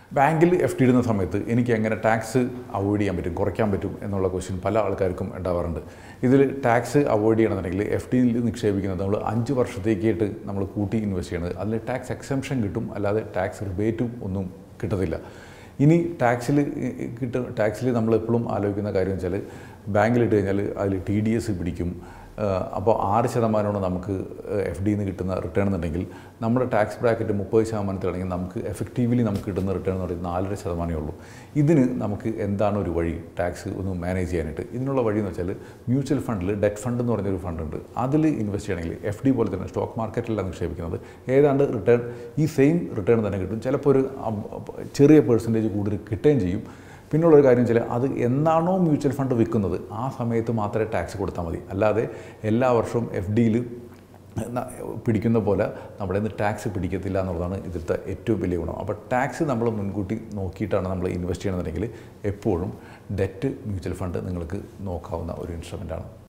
ബാങ്കിൽ F D ഇടുന്ന സമയത്ത് എനിക്ക് എങ്ങനെ ടാക്സ് അവോയ്ഡ് ചെയ്യാൻ പറ്റും കുറയ്ക്കാൻ പറ്റും എന്നുള്ള ക്വസ്റ്റ്യൻ പല ആൾക്കാർക്കും ഉണ്ടാവാറുണ്ട് ഇതിൽ ടാക്സ് അവോയ്ഡ് ചെയ്യണമെന്നുണ്ടെങ്കിൽ എഫ് ഡിയിൽ നിക്ഷേപിക്കുന്നത് നമ്മൾ അഞ്ച് വർഷത്തേക്കായിട്ട് നമ്മൾ കൂട്ടി ഇൻവെസ്റ്റ് ചെയ്യണത് അതിൽ ടാക്സ് എക്സംഷൻ കിട്ടും അല്ലാതെ ടാക്സ് റിബേറ്റും ഒന്നും കിട്ടത്തില്ല ഇനി ടാക്സിൽ കിട്ടും ടാക്സിൽ നമ്മൾ എപ്പോഴും ആലോചിക്കുന്ന കാര്യം വെച്ചാൽ ബാങ്കിലിട്ട് കഴിഞ്ഞാൽ അതിൽ ടി ഡി എസ് പിടിക്കും അപ്പോൾ ആറ് ശതമാനമാണ് നമുക്ക് എഫ് ഡിയിൽ നിന്ന് കിട്ടുന്ന റിട്ടേൺ എന്നുണ്ടെങ്കിൽ നമ്മുടെ ടാക്സ് ബ്രാക്കറ്റ് മുപ്പത് ശതമാനത്തിലാണെങ്കിൽ നമുക്ക് എഫക്റ്റീവ്ലി നമുക്ക് കിട്ടുന്ന റിട്ടേൺ എന്ന് പറയുന്നത് നാലര ശതമാനമേ ഉള്ളൂ ഇതിന് നമുക്ക് എന്താണ് ഒരു വഴി ടാക്സ് ഒന്ന് മാനേജ് ചെയ്യാനായിട്ട് ഇതിനുള്ള വഴി എന്ന് വെച്ചാൽ മ്യൂച്വൽ ഫണ്ടിൽ ഡെറ്റ് ഫണ്ട് എന്ന് പറഞ്ഞൊരു ഫണ്ട് ഉണ്ട് അതിൽ ഇൻവെസ്റ്റ് ചെയ്യണമെങ്കിൽ എഫ് ഡി പോലെ തന്നെ സ്റ്റോക്ക് മാർക്കറ്റിലാണ് നിക്ഷേപിക്കുന്നത് ഏതാണ്ട് റിട്ടേൺ ഈ സെയിം റിട്ടേൺ തന്നെ കിട്ടും ചിലപ്പോൾ ഒരു അം- ചെറിയ പേഴ്സൻറ്റേജ് കൂടുതൽ കിട്ടുകയും ചെയ്യും പിന്നുള്ളൊരു കാര്യം വെച്ചാൽ അത് എന്നാണോ മ്യൂച്വൽ ഫണ്ട് വിൽക്കുന്നത് ആ സമയത്ത് മാത്രമേ ടാക്സ് കൊടുത്താൽ മതി അല്ലാതെ എല്ലാ വർഷവും എഫ് ഡിയിൽ പിടിക്കുന്ന പോലെ നമ്മുടെ നിന്ന് ടാക്സ് പിടിക്കത്തില്ല എന്നുള്ളതാണ് ഇതിലത്തെ ഏറ്റവും വലിയ ഗുണം അപ്പോൾ ടാക്സ് നമ്മൾ മുൻകൂട്ടി നോക്കിയിട്ടാണ് നമ്മൾ ഇൻവെസ്റ്റ് ചെയ്യണമെന്നുണ്ടെങ്കിൽ എപ്പോഴും ഡെറ്റ് മ്യൂച്വൽ ഫണ്ട് നിങ്ങൾക്ക് നോക്കാവുന്ന ഒരു ഇൻസ്ട്രുമെൻ്റാണ്